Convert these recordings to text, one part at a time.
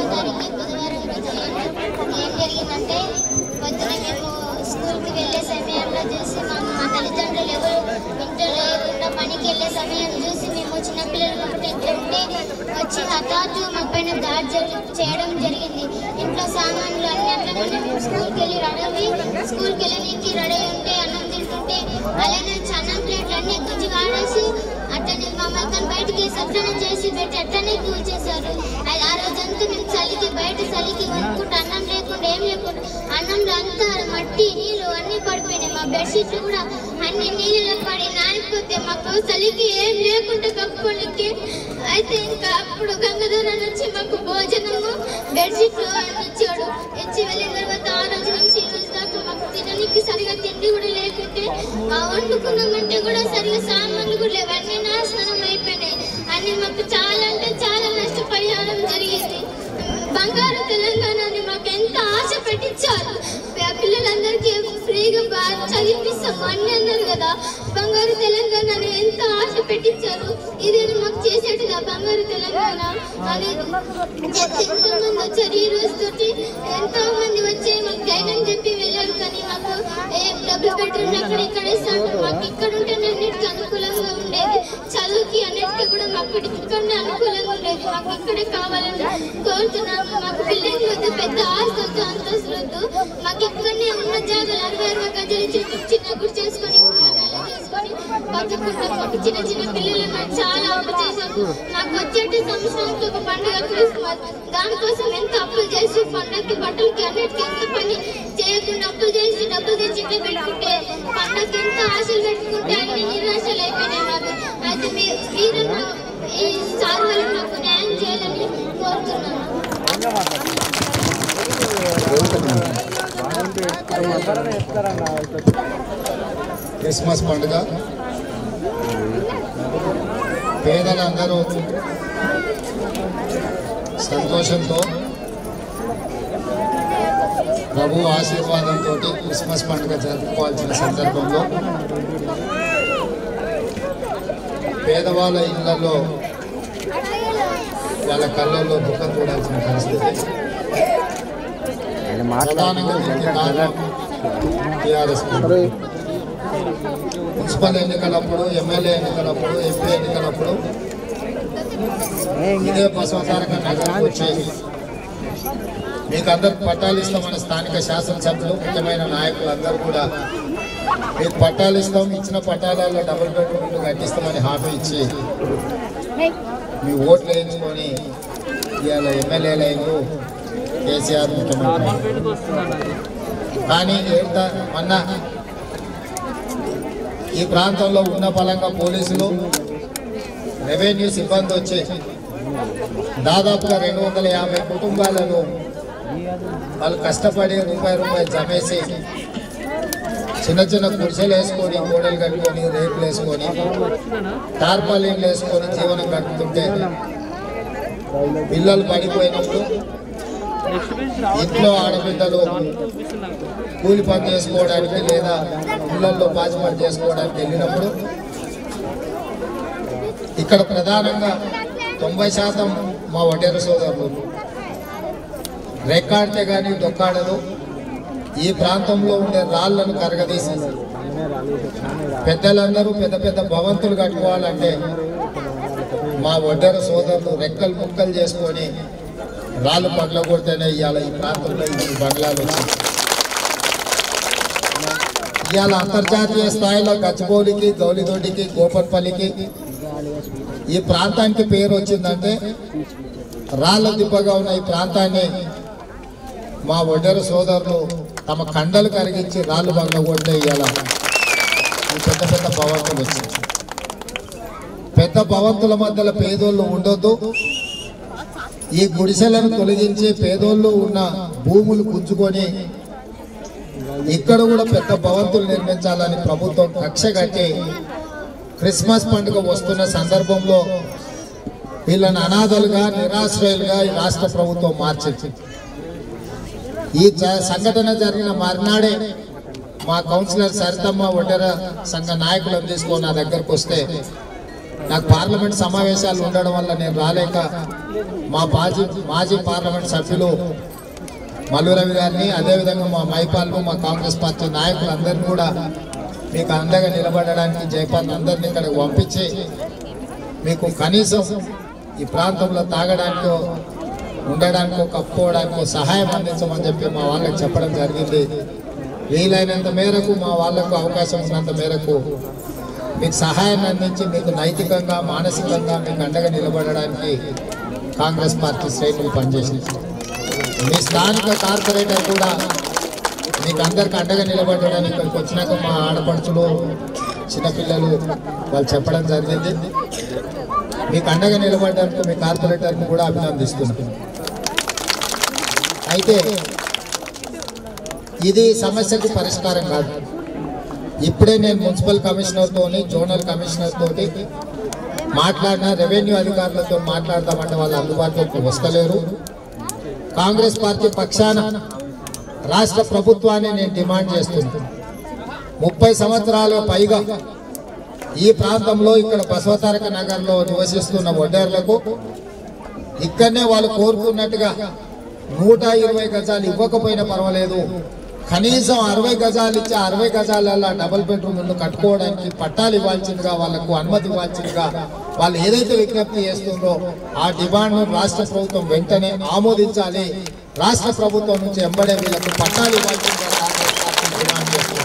పదమూడో తారీఖు బుధవారం రోజు ఏం ఏం జరిగిందంటే పొద్దున మేము స్కూల్కి వెళ్ళే సమయంలో చూసి మా మా తల్లిదండ్రులు ఎవరు ఇంట్లో లేకుండా పనికి వెళ్ళే సమయం చూసి మేము చిన్నపిల్లలు కాబట్టి ఇంట్లో ఉండి వచ్చి హఠాత్తు మా పైన దాడి జరి చేయడం జరిగింది ఇంట్లో సామాన్లు అన్ని అట్లనే మేము స్కూల్కి వెళ్ళి రెడీ స్కూల్కి వెళ్ళడానికి రెడీ ఉంటే అన్నం తింటుంటే అలానే అన్నం ప్లేట్లు అన్ని గుంజి వాడేసి అట్లనే మమ్మల్ని బయటికి వేసి అట్లనే చేసి పెట్టి అట్లనే కూల్చేశారు అది ఆ రోజంతా మేము చలికి బయట చలికి వండుకుంటూ అన్నం లేకుండా ఏం లేకుండా అన్నంలో అంతా మట్టి నీళ్ళు అన్ని పడిపోయినాయి మా బెడ్షీట్లు కూడా అన్ని నీళ్ళలో పడి నానిపోతే మాకు చలికి ఏం లేకుండా కప్పుకోనికి అయితే ఇంకా అప్పుడు గంగాధర నుంచి మాకు భోజనము బెడ్షీట్లు అన్ని ఇచ్చాడు ఇచ్చి వెళ్ళిన తర్వాత ఆ రోజు నుంచి ఈ రోజు దాకా మాకు తినడానికి సరిగా తిండి కూడా లేకుంటే ఆ వండుకున్నామంటే కూడా సరిగా సామాన్లు కూడా లేవు అన్ని నాశనం అయిపోయినాయి అన్ని మాకు చాలా అంటే చాలా నష్టపరిహారం జరిగింది బంగారు తెలంగాణని మాకు ఎంత ఆశ పెట్టించారు ఆ పిల్లలందరికీ ఫ్రీగా బాగా చదివిస్తాం అన్ని అన్నారు కదా బంగారు తెలంగాణని ఎంత ఆశ పెట్టించారు ఇదేనా మాకు చేసేట్టుగా బంగారు తెలంగాణ అని ఎంతో మంది వచ్చారు ఈ రోజు తోటి ఎంతో మంది వచ్చి మాకు ధైర్యం చెప్పి వెళ్ళారు కానీ మాకు ఏం డబుల్ బెడ్రూమ్ అక్కడ ఇక్కడ ఇస్తాను మాకు ఇక్కడ ఉంటేనే అన్నిటికీ అనుకూలంగా ఉండేది చదువుకి అన్నిటికీ కూడా మాకు ఇక్కడనే అనుకూలంగా ఉండేది మాకు ఇక్కడే కావాలని కోరుతున్నాము మాకు బిల్డింగ్ వద్దు పెద్ద ఆస్తి వద్దు అంతస్తులు వద్దు మాకు ఇక్కడనే ఉన్న జాగాలు అరవై అరవై గజలు ఇచ్చి చిన్న గుడి చేసుకొని కూరగాయలు చేసుకొని బతుకుంటాం మాకు చిన్న చిన్న పిల్లలు నాకు చాలా అప్పు చేశాము నాకు వచ్చేటి సంవత్సరానికి ఒక పండుగ క్రిస్మస్ దానికోసం ఎంత అప్పులు చేసి పండగకి బట్టలకి అన్నిటికీ ఎంత పని చేయకుండా అప్పులు చేసి డబ్బులు తెచ్చి ఇంట్లో పెట్టుకుంటే పండగకి ఎంత ఆశలు పెట్టుకుంటే అన్ని నిరాశలు అయిపోయినాయి మాకు అయితే మీ మీరు మా- ఈ సార్ వాళ్ళు మాకు న్యాయం చేయాలని కోరుతున్నాను క్రిస్మస్ పండుగ పేదలందరూ సంతోషంతో ప్రభు ఆశీర్వాదంతో క్రిస్మస్ పండుగ జరుపుకోవాల్సిన సందర్భంలో పేదవాళ్ళ ఇళ్లలో వాళ్ళ కళ్ళల్లో దుఃఖం చూడాల్సిన పరిస్థితి ప్రధానంగా దీనికి కారణం టీఆర్ఎస్ ప్రభుత్వం. మున్సిపల్ ఎన్నికలప్పుడు ఎమ్మెల్యే ఎన్నికలప్పుడు ఎంపీ ఎన్నికలప్పుడు ఇదే బసవతారక నగరానికి వచ్చేది మీకు అందరికి పట్టాలు ఇస్తామని స్థానిక శాసనసభ్యులు ముఖ్యమైన నాయకులు అందరూ కూడా మీకు పట్టాలు ఇస్తాం ఇచ్చిన పట్టాలలో డబుల్ బెడ్రూమ్లు కట్టిస్తామని హామీ ఇచ్చి మీ ఓట్లు వేయించుకొని ఇవాళ ఎమ్మెల్యేలు అయ్యారు కేసీఆర్ ముఖ్యమంత్రి అయ్యారు. కానీ ఏంట మొన్న ఈ ప్రాంతంలో ఉన్న పలంగా పోలీసులు రెవెన్యూ సిబ్బంది వచ్చి దాదాపుగా రెండు వందల యాభై కుటుంబాలను వాళ్ళు కష్టపడి రూపాయి రూపాయి జమేసి చిన్న చిన్న కుర్చీలు వేసుకొని గోడలు కట్టుకొని రేకులు వేసుకొని టార్పాలిన్లు వేసుకొని జీవనం గడుపుతుంటే పిల్లలు పడిపోయినప్పుడు ఇంట్లో ఆడబిడ్డలు కూలి పని చేసుకోవడానికి లేదా ఇళ్లలో పాచి పని చేసుకోవడానికి వెళ్ళినప్పుడు ఇక్కడ ప్రధానంగా తొంభై శాతం మా వడ్డేర సోదరులు రెక్కాడితే కానీ దొక్కాడదు ఈ ప్రాంతంలో ఉండే రాళ్లను కరగదీసి పెద్దలందరూ పెద్ద పెద్ద భవంతులు కట్టుకోవాలంటే మా వడ్డెర సోదరులు రెక్కలు ముక్కలు చేసుకొని రాళ్ళు పగల కొడితేనే ఇవాళ ఈ ప్రాంతంలో ఈ బంగ్లాలు వచ్చాయి ఇవాళ అంతర్జాతీయ స్థాయిలో గచ్చిబౌలికి గౌలిదొడ్డికి గోపన్పల్లికి ఈ ప్రాంతానికి పేరు వచ్చిందంటే రాళ్ళ దిబ్బగా ఉన్న ఈ ప్రాంతాన్ని మా ఒడ్డెర సోదరులు తమ కండలు కరిగించి రాళ్ళు బంగ్లా కొట్టే ఇవాళ ఈ పెద్ద పెద్ద భవంతులు వచ్చాయి పెద్ద భవంతుల మధ్యలో పేదోళ్ళు ఉండొద్దు ఈ గుడిసెలను తొలగించి పేదోళ్ళు ఉన్న భూములు గుంజుకొని ఇక్కడ కూడా పెద్ద భవంతులు నిర్మించాలని ప్రభుత్వం కక్ష కట్టి క్రిస్మస్ పండుగ వస్తున్న సందర్భంలో వీళ్ళని అనాథలుగా నిరాశ్రయులుగా ఈ రాష్ట్ర ప్రభుత్వం మార్చింది ఈ జ- సంఘటన జరిగిన మర్నాడే మా కౌన్సిలర్ సరితమ్మ ఒడ్డెర సంఘ నాయకులను తీసుకొని నా దగ్గరకు వస్తే నాకు పార్లమెంట్ సమావేశాలు ఉండడం వల్ల నేను రాలేక మా మాజీ మాజీ పార్లమెంట్ సభ్యులు మల్లు రవి గారిని అదేవిధంగా మా మైపాల్ను మా కాంగ్రెస్ పార్టీ నాయకులందరినీ కూడా మీకు అండగా నిలబడడానికి జయపాల్ అందరినీ ఇక్కడికి పంపించి మీకు కనీసం ఈ ప్రాంతంలో తాగడానికో ఉండడానికో కప్పుకోవడానికో సహాయం అందించమని చెప్పి మా వాళ్ళకి చెప్పడం జరిగింది వీలైనంత మేరకు మా వాళ్ళకు అవకాశం ఉన్నంత మేరకు మీకు సహాయాన్ని అందించి మీకు నైతికంగా మానసికంగా మీకు అండగా నిలబడడానికి కాంగ్రెస్ పార్టీ శ్రేణులు పనిచేసింది మీ స్థానిక కార్పొరేటర్ కూడా మీకు అందరికి అండగా నిలబడడానికి ఇక్కడికి వచ్చినాక మా ఆడపడుచులు చిన్నపిల్లలు వాళ్ళు చెప్పడం జరిగింది మీకు అండగా నిలబడడానికి మీ కార్పొరేటర్ని కూడా అభినందిస్తున్నాను అయితే ఇది సమస్యకు పరిష్కారం కాదు ఇప్పుడే నేను మున్సిపల్ కమిషనర్తోని జోనల్ కమిషనర్ తోటి మాట్లాడిన రెవెన్యూ అధికారులతో మాట్లాడదామంటే వాళ్ళు అందుబాటులోకి వస్తలేరు కాంగ్రెస్ పార్టీ పక్షాన రాష్ట్ర ప్రభుత్వాన్ని నేను డిమాండ్ చేస్తున్నాను ముప్పై సంవత్సరాల పైగా ఈ ప్రాంతంలో ఇక్కడ బసవతారక నగర్లో నివసిస్తున్న వడ్డేర్లకు ఇక్కడనే వాళ్ళు కోరుకున్నట్టుగా నూట ఇరవై గజాలు ఇవ్వకపోయినా పర్వాలేదు కనీసం అరవై గజాలు ఇచ్చి అరవై గజాలలో డబుల్ బెడ్రూమ్ ఇల్లు కట్టుకోవడానికి పట్టాలు ఇవ్వాల్సిందిగా వాళ్ళకు అనుమతి ఇవ్వాల్సిందిగా వాళ్ళు ఏదైతే విజ్ఞప్తి చేస్తుందో ఆ డిమాండ్ రాష్ట్ర ప్రభుత్వం వెంటనే ఆమోదించాలి రాష్ట్ర ప్రభుత్వం నుంచి ఎంబడే వీళ్ళకు పట్టాలు ఇవ్వాల్సిందిగా కాంగ్రెస్ పార్టీ డిమాండ్ చేస్తుంది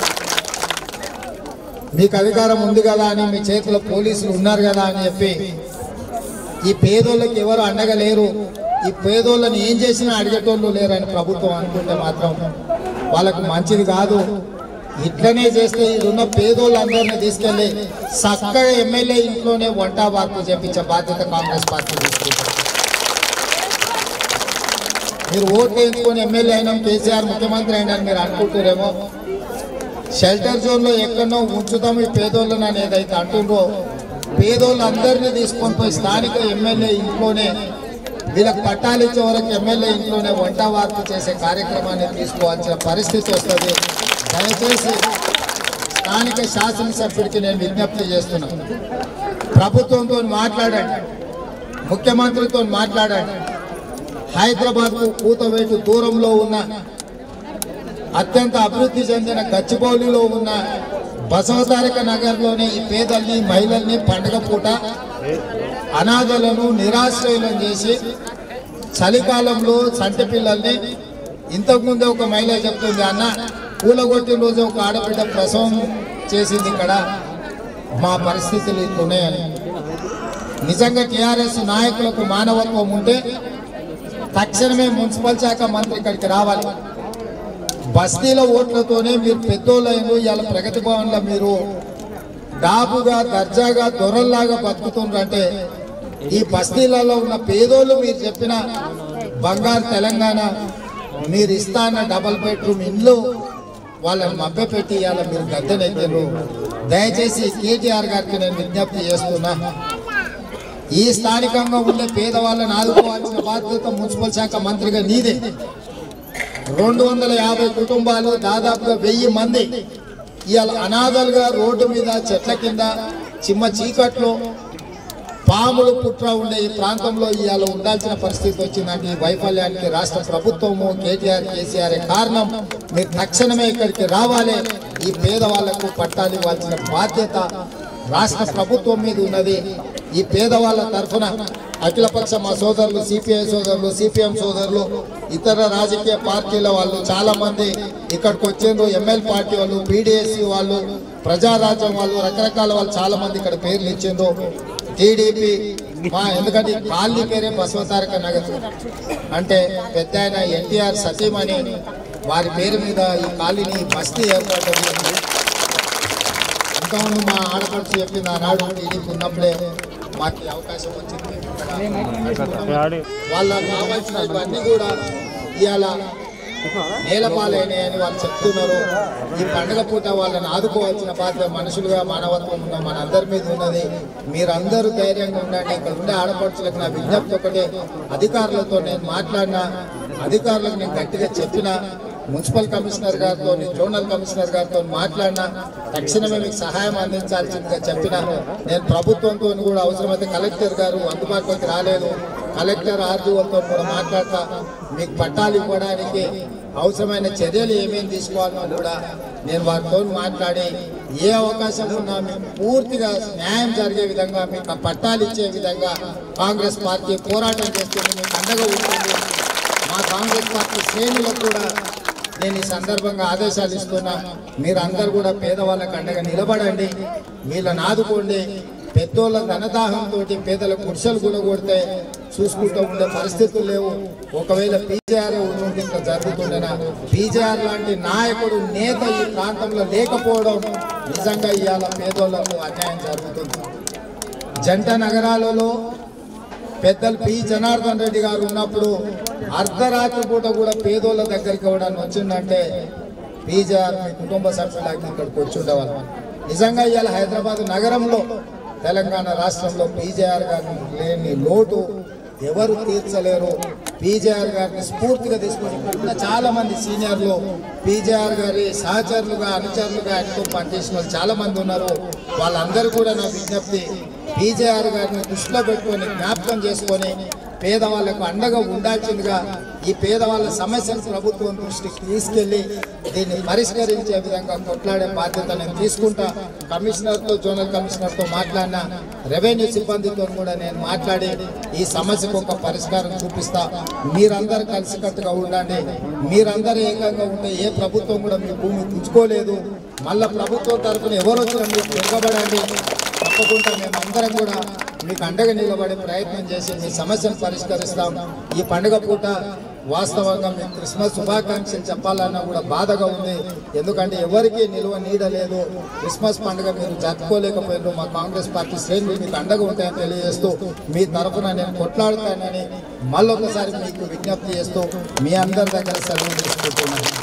మీకు అధికారం ఉంది కదా అని మీ చేతిలో పోలీసులు ఉన్నారు కదా అని చెప్పి ఈ పేదోళ్ళకి ఎవరు అండగా లేరు ఈ పేదోళ్ళని ఏం చేసినా అడిగేటోళ్ళు లేరని ప్రభుత్వం అనుకుంటే మాత్రం వాళ్ళకు మంచిది కాదు ఇట్లనే చేస్తే ఇదున్న పేదోళ్ళందరినీ తీసుకెళ్లి చక్కగా ఎమ్మెల్యే ఇంట్లోనే వంట వార్పు చేపించే బాధ్యత కాంగ్రెస్ పార్టీ తీసుకుంటారు మీరు ఓట్లు వేయించుకొని ఎమ్మెల్యే అయినాం కేసీఆర్ ముఖ్యమంత్రి అయినా మీరు అనుకుంటారేమో షెల్టర్ జోన్ లో ఎక్కడో ఉంచుతాం ఈ పేదోళ్ళని అనేది అయితే అంటుండ్రో పేదోళ్ళందరినీ తీసుకొని పోయి స్థానిక ఎమ్మెల్యే ఇంట్లోనే వీళ్ళకి పట్టాలు ఇచ్చే వరకు ఎమ్మెల్యే ఇంట్లోనే వంట వార్పు చేసే కార్యక్రమాన్ని తీసుకోవాల్సిన పరిస్థితి వస్తుంది దయచేసి స్థానిక శాసనసభ్యుడికి నేను విజ్ఞప్తి చేస్తున్నాను ప్రభుత్వంతో మాట్లాడండి ముఖ్యమంత్రితో మాట్లాడండి హైదరాబాద్ కూతవేటు దూరంలో ఉన్న అత్యంత అభివృద్ధి చెందిన గచ్చిబౌలిలో ఉన్న బసవతారక నగర్లోని ఈ పేదల్ని మహిళల్ని పండగ పూట అనాథలను నిరాశ్రయులను చేసి చలికాలంలో సంటి పిల్లల్ని ఇంతకుముందే ఒక మహిళ చెప్తుంది అన్న కూలగొట్టిన రోజు ఒక ఆడబిడ్డ ప్రసవం చేసింది ఇక్కడ మా పరిస్థితులు ఇట్లున్నాయని నిజంగా టీఆర్ఎస్ నాయకులకు మానవత్వం ఉంటే తక్షణమే మున్సిపల్ శాఖ మంత్రి ఇక్కడికి రావాలి బస్తీల ఓట్లతోనే మీరు పెద్దోళ్ళైన ఇవాళ ప్రగతి భవన్లో మీరు డాబుగా దర్జాగా దొరల్లాగా బతుకుతుండ్రంటే ఈ బస్తీలలో ఉన్న పేదోళ్ళు మీరు చెప్పిన బంగారు తెలంగాణ మీరు ఇస్తాన్న డబల్ బెడ్రూమ్ ఇల్లు వాళ్ళని మభ్యపెట్టి ఇవాళ మీరు గద్దెనెక్కారు దయచేసి కేటీఆర్ గారికి నేను విజ్ఞప్తి చేస్తున్నా ఈ స్థానికంగా ఉండే పేదవాళ్ళని ఆదుకోవాల్సిన బాధ్యత మున్సిపల్ శాఖ మంత్రిగా నీదే రెండు వందల యాభై కుటుంబాలు దాదాపుగా వెయ్యి మంది ఇవాళ అనాథలుగా రోడ్డు మీద చెట్ల కింద చిమ్మ చీకట్లో పాములు పుట్ర ఉండే ఈ ప్రాంతంలో ఇవాళ ఉండాల్సిన పరిస్థితి వచ్చిందంటే ఈ వైఫల్యానికి రాష్ట్ర ప్రభుత్వము కేటీఆర్ కేసీఆర్ కారణం మీరు తక్షణమే ఇక్కడికి రావాలి ఈ పేదవాళ్లకు పట్టాలు ఇవ్వాల్సిన బాధ్యత రాష్ట్ర ప్రభుత్వం మీద ఉన్నది ఈ పేదవాళ్ళ తరఫున అఖిలపక్ష మా సోదరులు సిపిఐ సోదరులు సిపిఎం సోదరులు ఇతర రాజకీయ పార్టీల వాళ్ళు చాలా మంది ఇక్కడికి వచ్చిండ్రు ఎంఎల్ పార్టీ వాళ్ళు బీడీఎస్సీ వాళ్ళు ప్రజారాజ్యం వాళ్ళు రకరకాల వాళ్ళు చాలా మంది ఇక్కడ పేర్లు ఇచ్చిండ్రు టీడీపీ మా ఎందుకంటే ఈ కాలనీ పేరే బసవతారక నగర్ అంటే పెద్ద ఆయన ఎన్టీఆర్ సతీమణి వారి పేరు మీద ఈ కాలనీ బస్తీ ఏర్పడ్డది ఇంకా ముందు మా ఆడపడుచు చెప్పింది ఆనాడు టీడీపీ ఉన్నప్పుడే మాకు ఈ అవకాశం వచ్చింది వాళ్ళకి కావాల్సిన ఇవన్నీ కూడా ఇవాళ నేలపాలైనాయని వాళ్ళు చెప్తున్నారు ఈ పండగ పూట వాళ్ళని ఆదుకోవాల్సిన బాధ్యత మనుషులుగా మానవత్వం ఉన్న మన అందరి మీద ఉన్నది మీరందరూ ధైర్యంగా ఉండండి ఇక్కడ ఉండే ఆడపడుచులకు నా విజ్ఞప్తి ఒకటే అధికారులతో నేను మాట్లాడినా అధికారులకు నేను గట్టిగా చెప్పినా మున్సిపల్ కమిషనర్ గారితో జోనల్ కమిషనర్ గారితో మాట్లాడినా తక్షణమే మీకు సహాయం అందించాల్సిందిగా చెప్పిన నేను ప్రభుత్వంతో కూడా అవసరమైతే కలెక్టర్ గారు అందుబాటులోకి రాలేదు కలెక్టర్ ఆర్డీఓతో కూడా మాట్లాడతా మీకు పట్టాలు ఇవ్వడానికి అవసరమైన చర్యలు ఏమేమి తీసుకోవాలో కూడా నేను వారితో మాట్లాడి ఏ అవకాశం ఉన్నా మీకు పూర్తిగా న్యాయం జరిగే విధంగా మీకు ఆ పట్టాలు ఇచ్చే విధంగా కాంగ్రెస్ పార్టీ పోరాటం చేస్తుంది మీకు అండగా ఉంటుంది మా కాంగ్రెస్ పార్టీ శ్రేణులకు కూడా నేను ఈ సందర్భంగా ఆదేశాలు ఇస్తున్నా మీరు అందరు కూడా పేదవాళ్ళకి అండగా నిలబడండి వీళ్ళని ఆదుకోండి పెద్దోళ్ళ ధనదాహంతో పేదల గుడిసెలు కూడా కొడితే చూసుకుంటూ ఉండే పరిస్థితులు లేవు ఒకవేళ పీజేఆర్ ఉంటుంటే ఇంకా జరుగుతుండేనా పీజేఆర్ లాంటి నాయకుడు నేత ఈ ప్రాంతంలో లేకపోవడం నిజంగా ఇవాళ పేదోళ్లకు అన్యాయం జరుగుతుంది జంట నగరాలలో పెద్దలు పి జనార్దన్ రెడ్డి గారు ఉన్నప్పుడు అర్ధరాత్రి పూట కూడా పేదోళ్ళ దగ్గరికి ఇవ్వడానికి వచ్చిందంటే పీజేఆర్ మీ కుటుంబ సభ్యులకి ఇక్కడికి వచ్చి ఉండేవాళ్ళు నిజంగా ఇవాళ హైదరాబాద్ నగరంలో తెలంగాణ రాష్ట్రంలో పీజేఆర్ గారిని లేని లోటు ఎవరు తీర్చలేరు పీజేఆర్ గారిని స్ఫూర్తిగా తీసుకొని ఉన్న చాలా మంది సీనియర్లు పీజేఆర్ గారి సహచరులుగా అనుచరులుగా ఆయనతో పనిచేసిన వాళ్ళు చాలా మంది ఉన్నారు వాళ్ళందరూ కూడా నా విజ్ఞప్తి పీజేఆర్ గారిని దృష్టిలో పెట్టుకొని జ్ఞాపకం చేసుకొని పేదవాళ్లకు అండగా ఉండాల్సిందిగా ఈ పేదవాళ్ళ సమస్యను ప్రభుత్వం దృష్టికి తీసుకెళ్లి దీన్ని పరిష్కరించే విధంగా కొట్లాడే బాధ్యత నేను తీసుకుంటా కమిషనర్తో జోనల్ కమిషనర్తో మాట్లాడిన రెవెన్యూ సిబ్బందితో కూడా నేను మాట్లాడి ఈ సమస్యకు ఒక పరిష్కారం చూపిస్తా మీరందరూ కలిసికట్టుగా ఉండండి మీరందరూ ఏకంగా ఉంటే ఏ ప్రభుత్వం కూడా మీ భూమి పుచ్చుకోలేదు మళ్ళా ప్రభుత్వం తరఫున ఎవరు వచ్చినా మీరు తిరగబడండి తప్పకుండా మేము అందరం కూడా మీకు అండగా నిలబడే ప్రయత్నం చేసి మీ సమస్యను పరిష్కరిస్తాం ఈ పండుగ పూట వాస్తవంగా మీకు క్రిస్మస్ శుభాకాంక్షలు చెప్పాలన్నా కూడా బాధగా ఉంది ఎందుకంటే ఎవరికి నిల్వ నీడలేదు క్రిస్మస్ పండుగ మీరు జరుపుకోలేకపోయారు మా కాంగ్రెస్ పార్టీ శ్రేణులు మీకు అండగా ఉంటాయని తెలియజేస్తూ మీ తరఫున నేను కొట్లాడుతానని మళ్ళొకసారి మీకు విజ్ఞప్తి చేస్తూ మీ అందరి దగ్గర సెలవు తీసుకుంటున్నాను